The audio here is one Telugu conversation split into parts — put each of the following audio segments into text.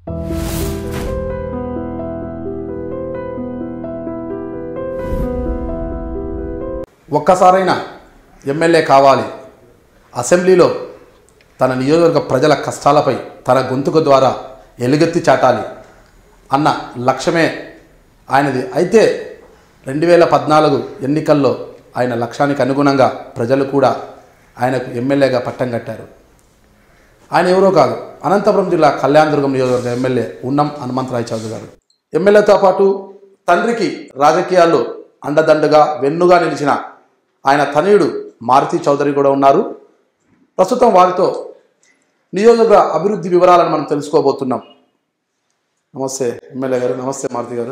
ఒక్కసారైనా ఎమ్మెల్యే కావాలి అసెంబ్లీలో తన నియోజకవర్గ ప్రజల కష్టాలపై తన గొంతుక ద్వారా ఎలుగెత్తి చాటాలి అన్న లక్ష్యమే ఆయనది అయితే రెండు వేల పద్నాలుగు ఎన్నికల్లో ఆయన లక్ష్యానికి అనుగుణంగా ప్రజలు కూడా ఆయనకు ఎమ్మెల్యేగా పట్టం కట్టారు ఆయన ఎవరో కాదు అనంతపురం జిల్లా కళ్యాణదుర్గం నియోజకవర్గ ఎమ్మెల్యే ఉన్నం హనుమంతరాయ్ చౌదరి గారు ఎమ్మెల్యేతో పాటు తండ్రికి రాజకీయాల్లో అండదండగా వెన్నుగా నిలిచిన ఆయన తనయుడు మారుతి చౌదరి కూడా ఉన్నారు ప్రస్తుతం వారితో నియోజకవర్గ అభివృద్ధి వివరాలను మనం తెలుసుకోబోతున్నాం నమస్తే ఎమ్మెల్యే గారు నమస్తే మారుతి గారు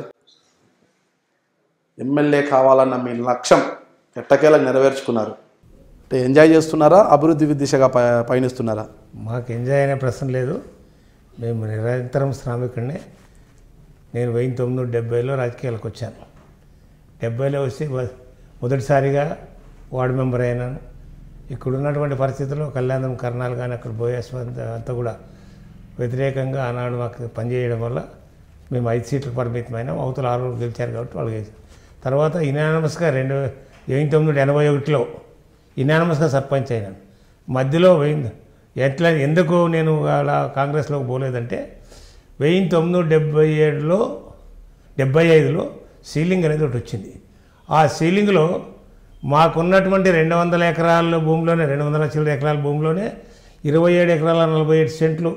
ఎమ్మెల్యే కావాలన్న మీ లక్ష్యం ఎట్టకేలా నెరవేర్చుకున్నారు అంటే ఎంజాయ్ చేస్తున్నారా అభివృద్ధి దిశగా ప- పయనిస్తున్నారా మాకు ఎంజాయ్ అనే ప్రశ్న లేదు మేము నిరంతరం శ్రామికుడినే నేను వెయ్యి తొమ్మిది డెబ్బైలో రాజకీయాలకు వచ్చాను డెబ్బైలో వచ్చి వ- మొదటిసారిగా వార్డు మెంబర్ అయినాను ఇక్కడ ఉన్నటువంటి పరిస్థితుల్లో కళ్యాణం కర్ణాలు కానీ అక్కడ బోయస్ అంతా అంతా కూడా వ్యతిరేకంగా ఆనాడు మాకు పనిచేయడం వల్ల మేము ఐదు సీట్లు పరిమితమైన అవతల ఆరు గెలిచారు కాబట్టి వాళ్ళు గెలిచారు తర్వాత ఇనానమస్గా రెండు వెయ్యి తొమ్మిది ఎనభై ఒకటిలో ఇనానమస్గా సర్పంచ్ అయినాను మధ్యలో వెయ్యి ఎట్లా ఎందుకు నేను అలా కాంగ్రెస్లోకి పోలేదంటే వెయ్యి తొమ్మిది డెబ్బై ఏడులో డెబ్బై ఐదులో సీలింగ్ అనేది ఒకటి వచ్చింది ఆ సీలింగ్లో మాకున్నటువంటి రెండు వందల ఎకరాల భూమిలోనే రెండు వందల చిల్లర ఎకరాల భూమిలోనే ఇరవై ఏడు ఎకరాల నలభై ఏడు సెంట్లు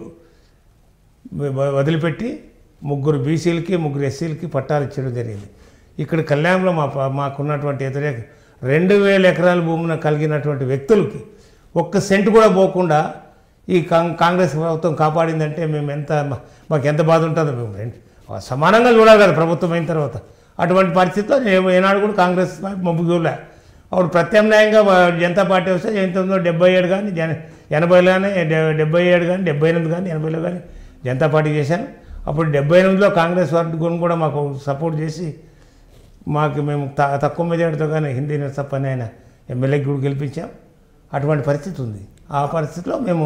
వ- వదిలిపెట్టి ముగ్గురు బీసీలకి ముగ్గురు ఎస్సీలకి పట్టాలు ఇచ్చడం జరిగింది ఇక్కడ కళ్యాణంలో మా ప- మాకున్నటువంటి వ్యతిరేక రెండు వేల ఎకరాల భూమిని కలిగినటువంటి వ్యక్తులకి ఒక్క సెంట్ కూడా పోకుండా ఈ కాంగ్ కాంగ్రెస్ ప్రభుత్వం కాపాడిందంటే మేము ఎంత మా- మాకు ఎంత బాధ ఉంటుందో మేము రెండు సమానంగా చూడాలి కదా ప్రభుత్వం అయిన తర్వాత అటువంటి పరిస్థితిలో నేను ఏనాడు కూడా కాంగ్రెస్ మబ్బు చూడలే అప్పుడు ప్రత్యామ్నాయంగా వా- జనతా పార్టీ వస్తే ఎంతొమ్మిదో డెబ్బై ఏడు కానీ జన ఎనభైలో కానీ డె- డెబ్బై ఏడు కానీ డెబ్బై ఎనిమిది కానీ ఎనభైలో కానీ జనతా పార్టీ చేశాను అప్పుడు డెబ్బై ఎనిమిదిలో కాంగ్రెస్ వర్గం కూడా మాకు సపోర్ట్ చేసి మాకు మేము త- తక్కువ మెజార్టీతో కానీ హిందీ తప్పని ఆయన ఎమ్మెల్యేకి కూడా గెలిపించాం అటువంటి పరిస్థితి ఉంది ఆ పరిస్థితిలో మేము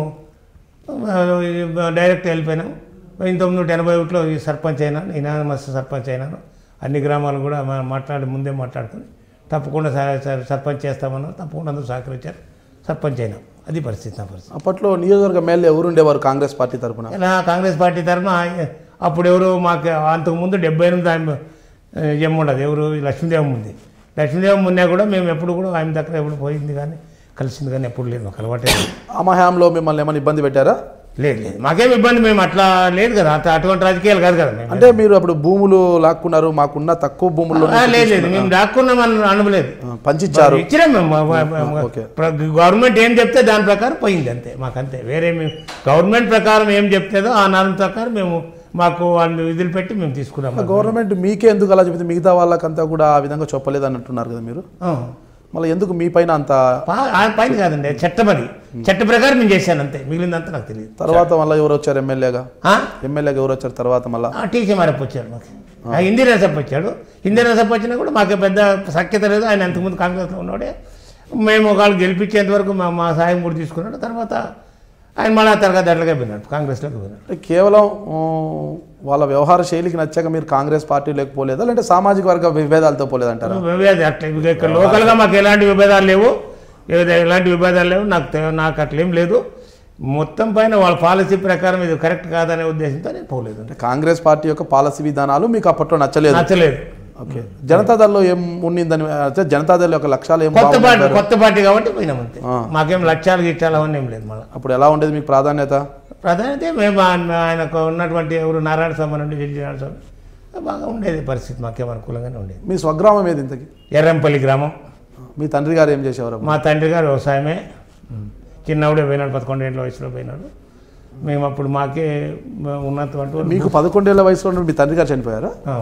ఆ, డైరెక్ట్ వెళ్ళిపోయినాం వెయ్యి తొమ్మిది నూట ఎనభై ఒకటిలో ఈ సర్పంచ్ అయినాను ఇనానమస్ సర్పంచ్ అయినాను అన్ని గ్రామాలు కూడా మా- మాట్లాడి ముందే మాట్లాడుకుని తప్పకుండా స- స- సర్పంచ్ చేస్తామన్నారు తప్పకుండా అందరూ సహకరించారు సర్పంచ్ అయినాం అది పరిస్థితి నా పరిస్థితి అప్పట్లో నియోజకవర్గ ఎమ్మెల్యే ఎవరు ఉండేవారు కాంగ్రెస్ పార్టీ తరపున ఇలా కాంగ్రెస్ పార్టీ తరఫున అప్పుడు ఎవరు మాకు అంతకుముందు డెబ్బై ఎనిమిది ఆమె ఎమ్మ ఉండదు ఎవరు లక్ష్మీదేవం ఉంది లక్ష్మీదేవం ఉన్నా కూడా మేము ఎప్పుడు కూడా ఆమె దగ్గర ఎప్పుడు పోయింది కానీ కలిసింది కానీ ఎప్పుడు లేదు మాకు అలవాటే లేదు. అమహాంలో మిమ్మల్ని ఏమైనా ఇబ్బంది పెట్టారా లేదు లేదు మాకేం ఇబ్బంది మేము అట్లా లేదు కదా అట్లా అటువంటి రాజకీయాలు కాదు కదా మేము అంటే మీరు అప్పుడు భూములు లాక్కున్నారు మాకున్న తక్కువ భూముల్లో ఆ, లేదు లేదు మేము దాక్కున్నామని అనలేదు పంచిచ్చారు ఇచ్చినాం మేము మా- మా- మా- ఓకే. ప్ర- గవర్నమెంట్ ఏం చెప్తే దాని ప్రకారం పోయింది అంతే మాకు అంతే వేరే మేము గవర్నమెంట్ ప్రకారం ఏం చెప్తేదో ఆ నాలుగు ప్రకారం మేము మాకు వాళ్ళు విధులు పెట్టి మేము తీసుకున్నాము గవర్నమెంట్ మీకే ఎందుకు అలా చెప్తే మిగతా వాళ్ళకంతా కూడా ఆ విధంగా చెప్పలేదు అని అంటున్నారు కదా మీరు ఆ. మళ్ళీ ఎందుకు మీ పైన అంత పా- ఆ పైన కాదండి చట్టమది చట్ట ప్రకారం నేను చేశాను అంతే మిగిలిందంతా నాకు తెలియదు తర్వాత మళ్ళీ ఎవరు వచ్చారు ఎమ్మెల్యేగా ఆ? ఎమ్మెల్యేగా ఎవరు వచ్చారు తర్వాత మళ్ళీ ఆ, టీసీ మారప్ప వచ్చాడు మాకు ఆ, హిందీ రసప్ వచ్చాడు హిందీ రసప్ వచ్చినా కూడా మాకు పెద్ద సఖ్యత లేదు ఆయన అంతకుముందు కాంగ్రెస్లో ఉన్నాడే మేము ఒకళ్ళు గెలిపించేంత వరకు మా మా సాయం కూడా తీసుకున్నాడు తర్వాత ఆయన మళ్ళీ తర్వాత అట్లగా పోయినాడు కాంగ్రెస్లోకి పోయినాడు అంటే కేవలం ఆ, వాళ్ళ వ్యవహార శైలికి నచ్చాక మీరు కాంగ్రెస్ పార్టీ లేకపోలేదా లేదంటే సామాజిక వర్గ విభేదాలతో పోలేదంటారా విభేదాలు అట్లా ఇక ఇక్కడ లోకల్గా మాకు ఎలాంటి విభేదాలు లేవు ఏదో ఎలాంటి విభేదాలు లేవు నాకు తె- నాకు అట్లేం లేదు మొత్తం పైన వాళ్ళ పాలసీ ప్రకారం ఇది కరెక్ట్ కాదనే ఉద్దేశంతో నేను పోలేదు అంటే కాంగ్రెస్ పార్టీ యొక్క పాలసీ విధానాలు మీకు అప్పట్లో నచ్చలేదు నచ్చలేదు ఓకే జనతాదళ్లో ఏం ఉన్నిందని అంటే జనతాదళ యొక్క లక్ష్యాలు ఏం కొత్త పార్టీ బాగుంటారు కొత్త పార్టీ కాబట్టి పోయినాం అంతే ఆ. మాకేం లక్ష్యాలు గిట్టాలు అవన్నీ ఏం లేదు మళ్ళీ అప్పుడు ఎలా ఉండేది మీకు ప్రాధాన్యత ప్రధానత మేము ఆయన- ఆయనకు ఉన్నటువంటి ఎవరు నారాయణ స్వామి నుండి జడ్జి నారాయణ స్వామి బాగా ఉండేది పరిస్థితి మాకేం అనుకూలంగానే ఉండేది మీ స్వగ్రామం ఏది ఇంతకి ఎర్రంపల్లి గ్రామం మీ తండ్రి గారు ఏం చేసేవారు మా తండ్రి గారు వ్యవసాయమే చిన్నప్పుడే పోయినాడు పదకొండు ఏళ్ళ వయసులో పోయినాడు మేము అప్పుడు మాకే ఉన్నటువంటి వాళ్ళు- మీకు పదకొండేళ్ల వయసులో ఉన్నప్పుడు మీ తండ్రి గారు చనిపోయారా ఆ,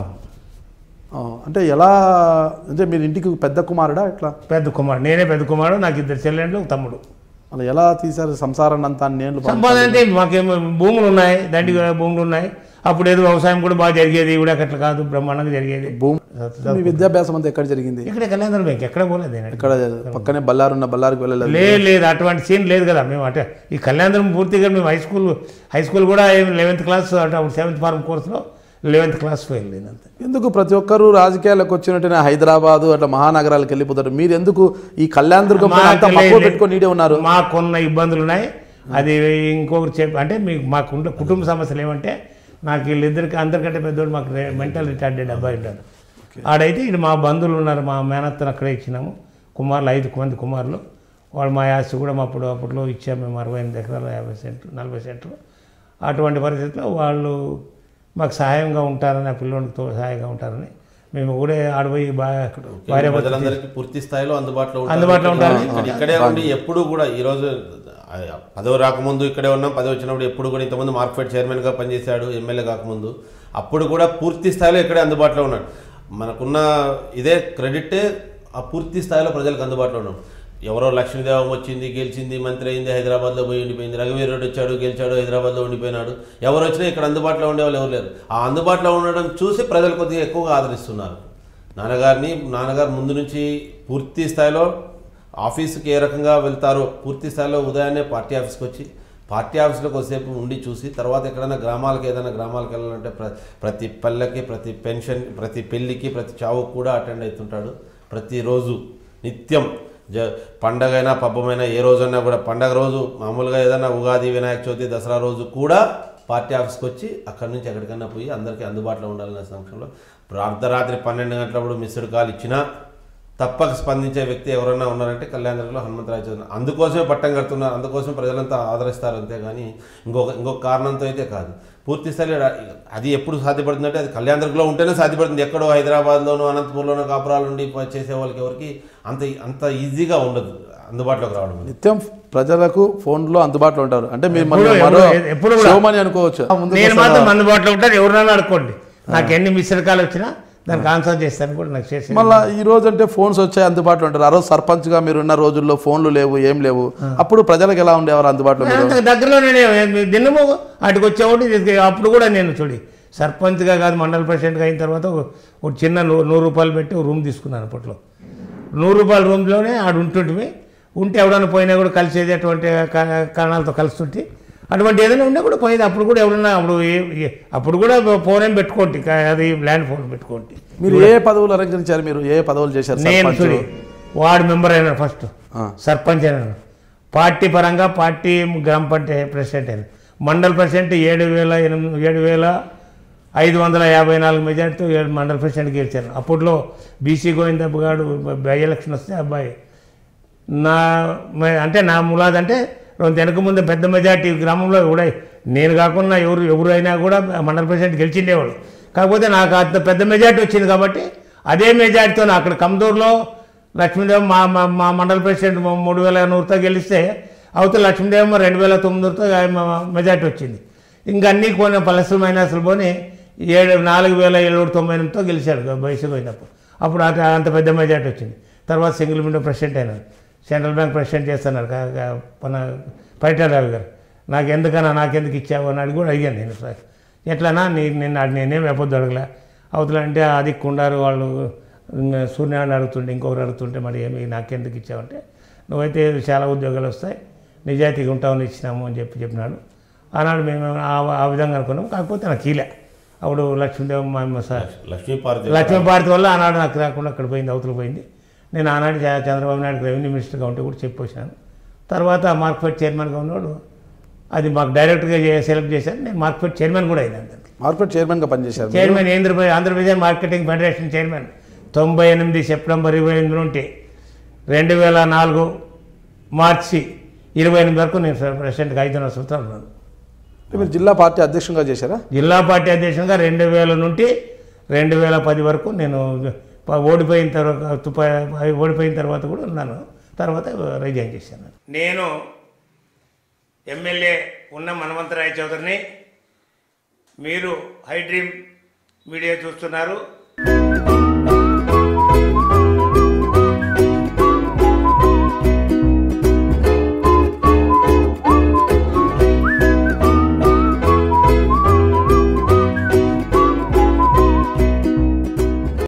ఆ, అంటే ఎలా అంటే మీరు ఇంటికి పెద్ద కుమారుడా ఎట్లా పెద్ద కుమారుడు నేనే పెద్ద కుమారుడు నాకు ఇద్దరు చెల్లెండ్లు ఒక తమ్ముడు అలా ఎలా తీశారు సంసారాన్ని అంతా నేను సంపాదన అంటే మాకేమో భూములు ఉన్నాయి దండి భూములు ఉన్నాయి అప్పుడు ఏదో వ్యవసాయం కూడా బాగా జరిగేది కూడా అట్లా కాదు బ్రహ్మాండంగా జరిగేది భూమి మీ విద్యాభ్యాసం అంతా ఎక్కడ జరిగింది ఇక్కడే కళ్యాణ బ్యాంక్ ఎక్కడ పోలేదు నేను ఇక్కడ పక్కనే బల్లారు ఉన్న బల్లారికి వెళ్ళలేదు లేదు లేదు అటువంటి సీన్ లేదు కదా మేము అంటే ఈ కళ్యాణం పూర్తిగా మేము హై స్కూల్ హై స్కూల్ కూడా లెవెన్త్ క్లాస్ అంటే అప్పుడు సెవెంత్ ఫార్మ్ కోర్సులో లెవెన్త్ క్లాస్ ఫెయిల్ లేదు అంతే ఎందుకు ప్రతి ఒక్కరు రాజకీయాలకు వచ్చినట్టునే హైదరాబాదు అట్లా మహానగరాలకు వెళ్ళిపోతారు మీరు ఎందుకు ఈ కళ్యాణ దుర్గం పైన అంతా మాకు మక్కువ లేదు. పెట్టుకొని నీడే ఉన్నారు మాకున్న ఇబ్బందులు ఉన్నాయి అది ఇంకొకరు చెప్పి అంటే మీకు మాకు ఉండే కుటుంబ సమస్యలు ఏమంటే నాకు వీళ్ళిద్దరికి అందరికంటే పెద్దోడు మాకు మెంటల్ రిటార్డెడ్ అబ్బాయి ఉంటాడు ఆడైతే ఇది మా బంధువులు ఉన్నారు మా మేనత్తను అక్కడే ఇచ్చినాము కుమారులు ఐదు మంది కుమారులు వాళ్ళు మా ఆస్తి కూడా మా అప్పుడు అప్పట్లో ఇచ్చాము మేము అరవై ఎనిమిది ఎకరాలు యాభై సెంట్లు నలభై సెంట్లు అటువంటి పరిస్థితుల్లో వాళ్ళు మాకు సహాయంగా ఉంటారని ఆ పిల్లోనికి తో సహాయంగా ఉంటారని మేము కూడా ఆడపోయి బా భార్య భర్త ప్రజలందరికీ పూర్తి స్థాయిలో అందుబాటులో ఉంటారు. అందుబాటులో ఉంటారు. ఇక్కడ ఇక్కడే ఉండి ఎప్పుడు కూడా ఈ రోజు ఆ, పదవి రాకముందు ఇక్కడే ఉన్నాం పదవి వచ్చినప్పుడు ఎప్పుడు కూడా ఇంతకుముందు మార్కెట్ చైర్మన్ గా పనిచేశాడు ఎమ్మెల్యే కాకముందు అప్పుడు కూడా పూర్తి స్థాయిలో ఇక్కడే అందుబాటులో ఉన్నాడు మనకున్న ఇదే క్రెడిట్ ఆ పూర్తి స్థాయిలో ప్రజలకు అందుబాటులో ఉన్నాం ఎవరో లక్ష్మీదేవం వచ్చింది గెలిచింది మంత్రి అయింది హైదరాబాద్లో పోయి ఉండిపోయింది రఘువీర్ రెడ్డి వచ్చాడు గెలిచాడు హైదరాబాద్లో ఉండిపోయినాడు ఎవరు వచ్చినా ఇక్కడ అందుబాటులో ఉండేవాళ్ళు ఎవరు లేరు ఆ అందుబాటులో ఉండడం చూసి ప్రజలు కొద్దిగా ఎక్కువగా ఆదరిస్తున్నారు నాన్నగారిని నాన్నగారు ముందు నుంచి పూర్తి స్థాయిలో ఆఫీస్కి ఏ రకంగా వెళ్తారో పూర్తి స్థాయిలో ఉదయాన్నే పార్టీ ఆఫీస్కి వచ్చి పార్టీ ఆఫీస్లో కొద్దిసేపు ఉండి చూసి తర్వాత ఎక్కడైనా గ్రామాలకు ఏదైనా గ్రామాలకు వెళ్ళాలంటే ప్ర ప్రతి పల్లెకి ప్రతి పెన్షన్ ప్రతి పెళ్ళికి ప్రతి చావుకు కూడా అటెండ్ అవుతుంటాడు ప్రతిరోజు నిత్యం జ పండగైనా పబ్బమైనా ఏ రోజైనా కూడా పండగ రోజు మామూలుగా ఏదైనా ఉగాది వినాయక చవితి దసరా రోజు కూడా పార్టీ ఆఫీస్కి వచ్చి అక్కడి నుంచి ఎక్కడికైనా పోయి అందరికీ అందుబాటులో ఉండాలనే సంవత్సరంలో అర్ధరాత్రి పన్నెండు గంటలప్పుడు మిస్డ్ కాల్ ఇచ్చినా తప్పక స్పందించే వ్యక్తి ఎవరైనా ఉన్నారంటే కళ్యాణంలో హనుమంతరాయ చౌదరి అందుకోసమే పట్టం కడుతున్నారు అందుకోసం ప్రజలంతా ఆదరిస్తారు అంతేగాని ఇంకొక ఇంకొక కారణంతో అయితే కాదు పూర్తి స్థాయిలో రా- అది ఎప్పుడు సాధ్యపడుతుందంటే అది కళ్యాణదుర్గంలో ఉంటేనే సాధ్యపడుతుంది ఎక్కడో హైదరాబాద్లోనో అనంతపూర్లోనో కాపురాలు ఉండి ప- చేసే వాళ్ళకి ఎవరికి అంత అంత ఈజీగా ఉండదు అందుబాటులోకి రావడం అనేది. నిత్యం ప్రజలకు ఫోన్లో అందుబాటులో ఉంటారు అంటే మీరు ఎప్పుడు- మళ్ళీ మరో ఎప్పుడు- ఎప్పుడు కూడా. షోమని అనుకోవచ్చు ముందుకు నేను వస్తారా? మాత్రం అందుబాటులో ఉంటాను ఎవరైనా అడుకోండి నాకు ఎన్ని మిస్డ్ కాల్ వచ్చినా దానికి ఆన్సర్ చేస్తాను కూడా నాకు చేసి మళ్ళా ఈ రోజు అంటే ఫోన్స్ వచ్చాయి అందుబాటులో ఉంటారు ఆ రోజు సర్పంచ్గా మీరు ఉన్న రోజుల్లో ఫోన్లు లేవు ఏం లేవు అప్పుడు ప్రజలకు ఎలా ఉండేవారు అందుబాటులో మీరు అంత దగ్గరలోనే నేను దినము అటుకు వచ్చేవాడు ఇది అప్పుడు కూడా నేను చూడి సర్పంచ్గా కాదు మండల ప్రెసిడెంట్గా అయిన తర్వాత ఒక ఒక చిన్న నూ- నూరు రూపాయలు పెట్టి ఒక రూమ్ తీసుకున్నాను అప్పట్లో నూరు రూపాయల రూమ్లోనే ఆడు ఉంటుంటివి ఉంటే ఎవడన్నా పోయినా కూడా కలిసేది అటువంటి కా- కారణాలతో కలుస్తుంటే అటువంటి ఏదైనా ఉన్నా కూడా పోయేది అప్పుడు కూడా ఎవరన్నా అప్పుడు ఏ- ఏ- అప్పుడు కూడా ఫోన్ ఏం పెట్టుకోండి కా- అది ల్యాండ్ ఫోన్ పెట్టుకోండి మీరు ఏ పదవులు అలంకరించారు మీరు ఏ పదవులు చేశారు నేను సర్పంచ్? చూడి వార్డు మెంబర్ అయినా ఫస్ట్ ఆ. సర్పంచ్ అయినాను పార్టీ పరంగా పార్టీ గ్రామ పంచాయతీ ప్రెసిడెంట్ అయినా మండల్ ప్రెసిడెంట్ ఏడు వేల ఎనిమిది ఏడు వేల ఐదు వందల యాభై నాలుగు మెజార్టీతో ఏడు మండల ప్రెసిడెంట్ గెలిచాను అప్పట్లో బీసీ గోవిందబ్బ గారు బై ఎలక్షన్ వస్తే అబ్బాయి నా మే- అంటే నా ములాద్ అంటే రెండు వెనక ముందు పెద్ద మెజార్టీ గ్రామంలో కూడా నేను కాకుండా ఎవరు ఎవరైనా కూడా మండల ప్రెసిడెంట్ గెలిచిండేవాడు కాకపోతే నాకు అంత పెద్ద మెజార్టీ వచ్చింది కాబట్టి అదే మెజార్టీతో నా అక్కడ కమ్దూరులో లక్ష్మీదేవి మా మా మా మండల ప్రెసిడెంట్ మూడు వేల నూరుతో గెలిస్తే అవతల లక్ష్మీదేవి రెండు వేల తొమ్మిదితో మెజార్టీ వచ్చింది ఇంకా అన్నీ కొన్ని ప్లస్లు మైనస్లు పోని ఏడు నాలుగు వేల ఏడు తొంభై ఎనిమిదితో గెలిచాడు వయసు పోయినప్పుడు అప్పుడు అట అంత పెద్ద మెజార్టీ వచ్చింది తర్వాత సింగిల్ విండో ప్రెసిడెంట్ అయినాడు సెంట్రల్ బ్యాంక్ ప్రెసిడెంట్ చేస్తున్నారు కా- కా- మన పరిటారావు గారు నాకు ఎందుకన్నా నాకెందుకు ఇచ్చావు అని అడిగి కూడా అడిగాను నేను సార్ ఎట్లనా నీ నిన్న నేనేం ఎప్పొద్దు అడగలే అవతల అంటే అది కుండారు వాళ్ళు ఇంకా సూర్యనారాయణ అడుగుతుంటే ఇంకొకరు అడుగుతుంటే మరి ఏమి నాకెందుకు ఇచ్చావంటే నువ్వైతే చాలా ఉద్యోగాలు వస్తాయి నిజాయితీగా ఉంటామని ఇచ్చినాము అని చెప్పి చెప్పినాడు ఆనాడు మేము ఆ- ఆ విధంగా అనుకున్నాం కాకపోతే నాకు కీలే అప్పుడు లక్ష్మీదేవి మా అమ్మ సార్ లక్ష్మీపార్వతి లక్ష్మీపార్తి వల్ల ఆనాడు నాకు రాకుండా అక్కడ పోయింది అవతల పోయింది నేను ఆనాడు చ- చంద్రబాబు నాయుడు రెవెన్యూ మినిస్టర్గా ఉంటే కూడా చెప్పి వచ్చాను తర్వాత మార్కెట్ చైర్మన్గా ఉన్నాడు అది మాకు డైరెక్ట్గా చే- సెలెక్ట్ చేశాను నేను మార్కెట్ చైర్మన్ కూడా అయినాను దానికి మార్కెట్ చైర్మన్గా పనిచేశారు మీరు. Chairman Andhra Pradesh Andhra Pradesh marketing federation chairman తొంభై ఎనిమిది సెప్టెంబర్ ఇరవై ఎనిమిది నుండి రెండు వేల నాలుగు మార్చి ఇరవై ఎనిమిది వరకు నేను ప్రెసిడెంట్గా ఐదున్నర సంవత్సరాలు ఉన్నాను అంటే మీరు జిల్లా పార్టీ అధ్యక్షునిగా చేశారా జిల్లా పార్టీ అధ్యక్షునిగా రెండు వేల నుండి రెండు వేల పది వరకు నేను ప- ఓడిపోయిన తర్వాత ప- ఓడిపోయిన తర్వాత కూడా ఉన్నాను తర్వాత రిజైన్ చేశాను నేను ఎమ్మెల్యే ఉన్న మనవంతరాయ చౌదరిని మీరు హై డ్రీమ్ మీడియా చూస్తున్నారు